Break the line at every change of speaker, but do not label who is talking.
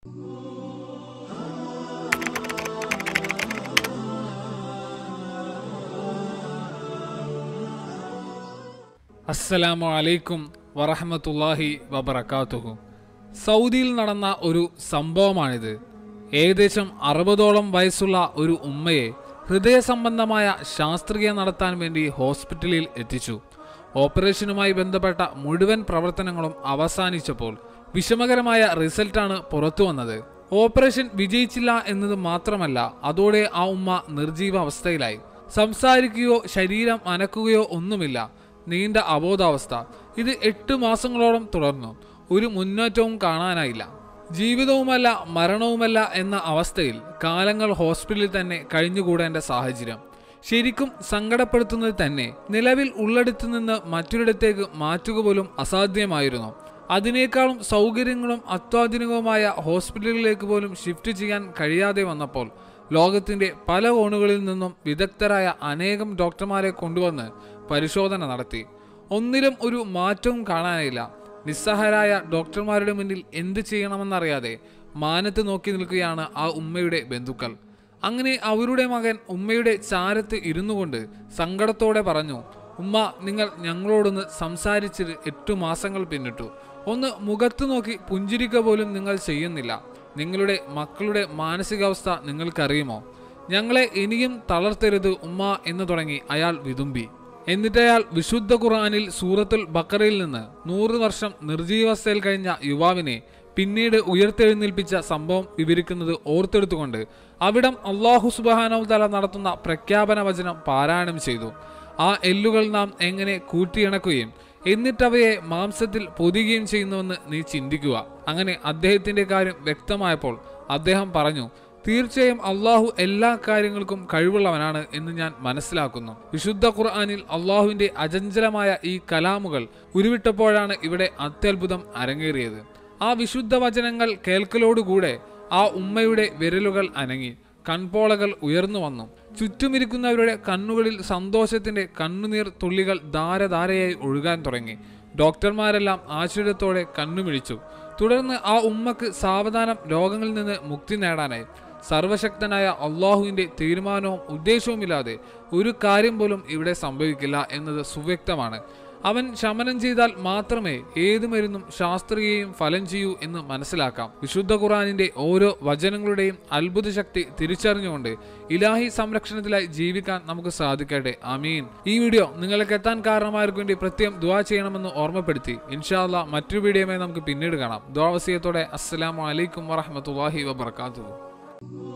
അസ്സലാമു അലൈക്കും വറഹമത്തല്ലാഹി വബറക്കാത്തുഹു സൗദിയിൽ നടന്ന ഒരു സംഭവമാണിത് ഏകദേശം അറുപതോളം വയസ്സുള്ള ഒരു ഉമ്മയെ ഹൃദയ സംബന്ധമായ ശാസ്ത്രീയ നടത്താൻ വേണ്ടി ഹോസ്പിറ്റലിൽ എത്തിച്ചു ഓപ്പറേഷനുമായി ബന്ധപ്പെട്ട മുഴുവൻ പ്രവർത്തനങ്ങളും അവസാനിച്ചപ്പോൾ വിഷമകരമായ റിസൾട്ടാണ് പുറത്തു വന്നത് ഓപ്പറേഷൻ വിജയിച്ചില്ല എന്നത് മാത്രമല്ല അതോടെ ആ ഉമ്മ നിർജീവ അവസ്ഥയിലായി സംസാരിക്കുകയോ ശരീരം അനക്കുകയോ ഒന്നുമില്ല നീണ്ട അബോധാവസ്ഥ ഇത് എട്ട് മാസങ്ങളോളം തുടർന്നു ഒരു മുന്നേറ്റവും കാണാനായില്ല ജീവിതവുമല്ല മരണവുമല്ല എന്ന അവസ്ഥയിൽ കാലങ്ങൾ ഹോസ്പിറ്റലിൽ തന്നെ കഴിഞ്ഞുകൂടേണ്ട സാഹചര്യം ശരിക്കും സങ്കടപ്പെടുത്തുന്നത് തന്നെ നിലവിൽ ഉള്ളിടത്തു നിന്ന് മറ്റൊരിടത്തേക്ക് മാറ്റുക പോലും അസാധ്യമായിരുന്നു അതിനേക്കാളും സൗകര്യങ്ങളും അത്യാധുനികവുമായ ഹോസ്പിറ്റലുകളിലേക്ക് പോലും ഷിഫ്റ്റ് ചെയ്യാൻ കഴിയാതെ വന്നപ്പോൾ ലോകത്തിന്റെ പല കോണുകളിൽ നിന്നും വിദഗ്ധരായ അനേകം ഡോക്ടർമാരെ കൊണ്ടുവന്ന് പരിശോധന നടത്തി ഒന്നിലും ഒരു മാറ്റവും കാണാനില്ല നിസ്സഹായരായ ഡോക്ടർമാരുടെ മുന്നിൽ എന്ത് ചെയ്യണമെന്നറിയാതെ മാനത്ത് നോക്കി നിൽക്കുകയാണ് ആ ഉമ്മയുടെ ബന്ധുക്കൾ അങ്ങനെ അവരുടെ മകൻ ഉമ്മയുടെ ചാരത്ത് ഇരുന്നു കൊണ്ട് സങ്കടത്തോടെ പറഞ്ഞു ഉമ്മ നിങ്ങൾ ഞങ്ങളോടൊന്ന് സംസാരിച്ചിട്ട് എട്ടു മാസങ്ങൾ പിന്നിട്ടു ഒന്ന് മുഖത്ത് നോക്കി പുഞ്ചിരിക്ക പോലും നിങ്ങൾ ചെയ്യുന്നില്ല നിങ്ങളുടെ മക്കളുടെ മാനസികാവസ്ഥ നിങ്ങൾക്കറിയുമോ ഞങ്ങളെ ഇനിയും തളർത്തരുത് ഉമ്മ എന്ന് തുടങ്ങി അയാൾ വിതുമ്പി എന്നിട്ടയാൾ വിശുദ്ധ ഖുർആനിൽ സൂറത്തുൽ ബക്കറയിൽ നിന്ന് നൂറ് വർഷം നിർജീവാവസ്ഥയിൽ കഴിഞ്ഞ യുവാവിനെ പിന്നീട് ഉയർത്തെഴുന്നേൽപ്പിച്ച സംഭവം വിവരിക്കുന്നത് ഓർത്തെടുത്തുകൊണ്ട് അവിടം അള്ളാഹു സുബാനവ് തല നടത്തുന്ന പ്രഖ്യാപന വചനം പാരായണം ചെയ്തു ആ എല്ലുകൾ നാം എങ്ങനെ കൂട്ടിയിണക്കുകയും എന്നിട്ടവയെ മാംസത്തിൽ പൊതിയുകയും ചെയ്യുന്നുവെന്ന് നീ ചിന്തിക്കുക അങ്ങനെ അദ്ദേഹത്തിന്റെ കാര്യം വ്യക്തമായപ്പോൾ അദ്ദേഹം പറഞ്ഞു തീർച്ചയായും അള്ളാഹു എല്ലാ കാര്യങ്ങൾക്കും കഴിവുള്ളവനാണ് എന്ന് ഞാൻ മനസ്സിലാക്കുന്നു വിശുദ്ധ ഖുർആാനിൽ അള്ളാഹുവിന്റെ അചഞ്ചലമായ ഈ കലാമുകൾ ഉരുവിട്ടപ്പോഴാണ് ഇവിടെ അത്യത്ഭുതം അരങ്ങേറിയത് ആ വിശുദ്ധ വചനങ്ങൾ കേൾക്കലോടുകൂടെ ആ ഉമ്മയുടെ വിരലുകൾ അനങ്ങി കൺപോളകൾ ഉയർന്നു വന്നു ചുറ്റുമിരിക്കുന്നവരുടെ കണ്ണുകളിൽ സന്തോഷത്തിന്റെ കണ്ണുനീർ തുള്ളികൾ ധാരധാരയായി ഒഴുകാൻ തുടങ്ങി ഡോക്ടർമാരെല്ലാം ആശ്ചര്യത്തോടെ കണ്ണുമിഴിച്ചു തുടർന്ന് ആ ഉമ്മക്ക് സാവധാനം രോഗങ്ങളിൽ നിന്ന് മുക്തി നേടാനായി സർവശക്തനായ അള്ളാഹുവിന്റെ തീരുമാനവും ഉദ്ദേശവുമില്ലാതെ ഒരു കാര്യം പോലും ഇവിടെ സംഭവിക്കില്ല എന്നത് സുവ്യക്തമാണ് അവൻ ശമനം ചെയ്താൽ മാത്രമേ ഏത് മരുന്നും ശാസ്ത്രീയയും ഫലം ചെയ്യൂ എന്ന് മനസ്സിലാക്കാം വിശുദ്ധ ഖുറാനിന്റെ ഓരോ വചനങ്ങളുടെയും അത്ഭുത ശക്തി തിരിച്ചറിഞ്ഞുകൊണ്ട് ഇലാഹി സംരക്ഷണത്തിലായി ജീവിക്കാൻ നമുക്ക് സാധിക്കട്ടെ അമീൻ ഈ വീഡിയോ നിങ്ങൾക്ക് എത്താൻ കാരണമായവർക്ക് വേണ്ടി പ്രത്യേകം ദുവാ ചെയ്യണമെന്ന് ഓർമ്മപ്പെടുത്തി ഇൻഷാല്ല മറ്റൊരു വീഡിയോയുമായി നമുക്ക് പിന്നീട് കാണാം ദ്വാവസീയത്തോടെ അസ്സലാമു അലൈക്കും വറഹമത്തല്ലാഹി വബർക്കാത്തു